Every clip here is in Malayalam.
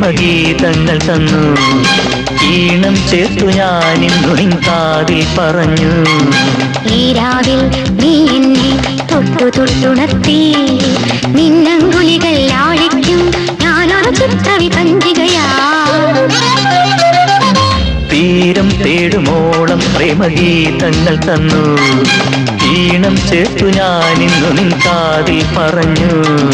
പ്രേമഗീതങ്ങൾ തന്നു ഈണം ചേർത്തു ഞാൻ ഇന്നു നിൻ കാതിൽ പറഞ്ഞു ഈ രാവിൽ നീ എന്നെ തൊട്ടു തൊട്ടുണർത്തി നിന്നങ്കുലികൾ ആഴിക്കും ഞാനൊരു ചിത്രവിപഞ്ചികയാ തീരം തേടുമോളം പ്രേമഗീതങ്ങൾ തന്നു ഈണം ചേർത്തു ഞാൻ ഇന്നു നിൻ കാതിൽ പറഞ്ഞു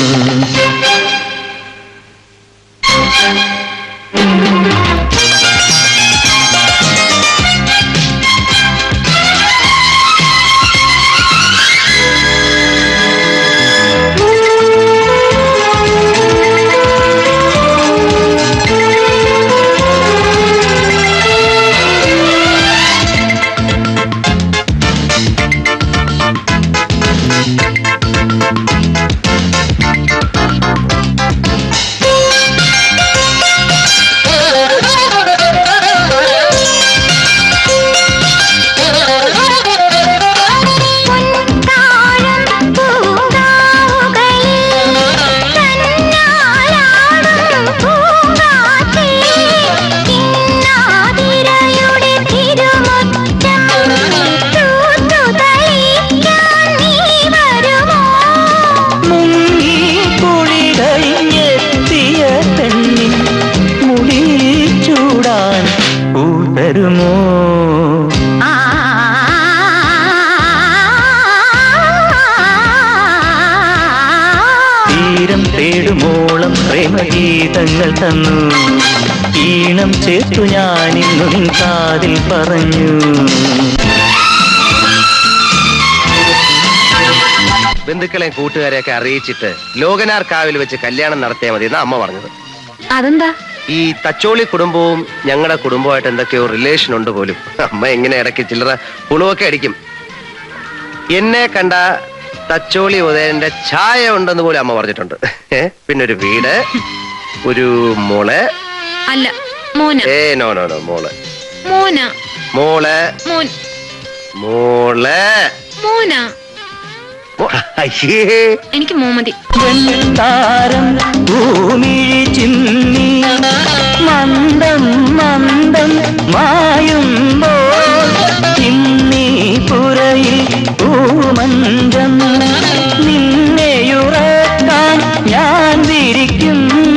പൊൻകാഴം പൂങ്കാവുകളിൽ കന്നാലാടും പൂങ്കാറ്റേ, കിന്നാതിരയുടെ തിരുമുറ്റം തൂത്തുതളിക്കാൻ നീ വരുമോ? മുങ്ങി കുളി കഴിഞ്ഞെത്തിയ പെണ്ണിൻ മുടി ചൂടാൻ പൂതരുമോ ആ തീരം തേടുമോളം പ്രേമഗീതങ്ങൾ തന്നു ഈണം ചേർത്തു ഞാൻ ഇന്നു നിൻ കാതിൽ പറഞ്ഞു ബന്ധുക്കളെയും കൂട്ടുകാരെയൊക്കെ അറിയിച്ചിട്ട് ലോകനാർ കാവിൽ വെച്ച് കല്യാണം നടത്തിയാൽ മതി എന്നാ അമ്മ പറഞ്ഞത് അതെന്താ ഈ തച്ചോളി കുടുംബവും ഞങ്ങളുടെ കുടുംബമായിട്ട് എന്തൊക്കെയോ റിലേഷൻ ഉണ്ട് പോലും അമ്മ എങ്ങനെ ഇടയ്ക്ക് ചില്ലറ പുളുവൊക്കെ അടിക്കും എന്നെ കണ്ട തച്ചോളി ഉദയന്റെ ഛായ ഉണ്ടെന്ന് പോലും അമ്മ പറഞ്ഞിട്ടുണ്ട് ഏ പിന്നെ ഒരു വീട് ഒരു മോള് അല്ല മോന ഏ നോ നോ നോ മോള് മോന മോള് മോൻ മോള് മോന മോ- അയ്യേ എനിക്ക് മോമതി താരം ഭൂമിഴി ചിന്നി മന്ദം മന്ദം മായുമ്പോൾ ചിന്നി പുറയിൽ പൂമഞ്ചം നിന്നെയുറക്കാൻ ഞാൻ വിരിക്കും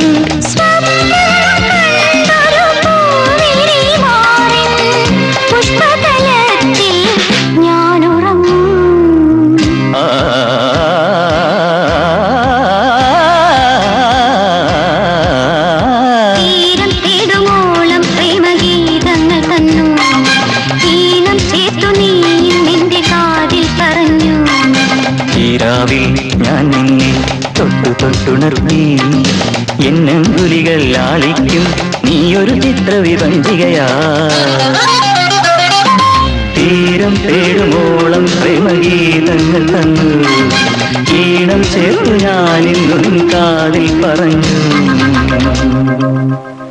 പുഷ്പതലത്തിൽ ഞാനുറങ്ങും ആ തീരം തേടുമോളം പ്രേമഗീതങ്ങൾ തന്നു ഈണം ചേർത്തു നീ നിന്റെ കാതിൽ പറഞ്ഞു ഈരാവിൽ ഞാൻ നിന്നെ തൊട്ടു തൊട്ടുണർത്തി എന്നങ്കുലികൾ ആളിക്കും നീയൊരു ചിത്രവിഭഞ്ചികയാ തീരം തേടുമോളം പ്രേമഗീതങ്ങൾ തന്നു ഈണം ചേർത്തു ഞാൻ ഇന്നും കാതിൽ പറഞ്ഞു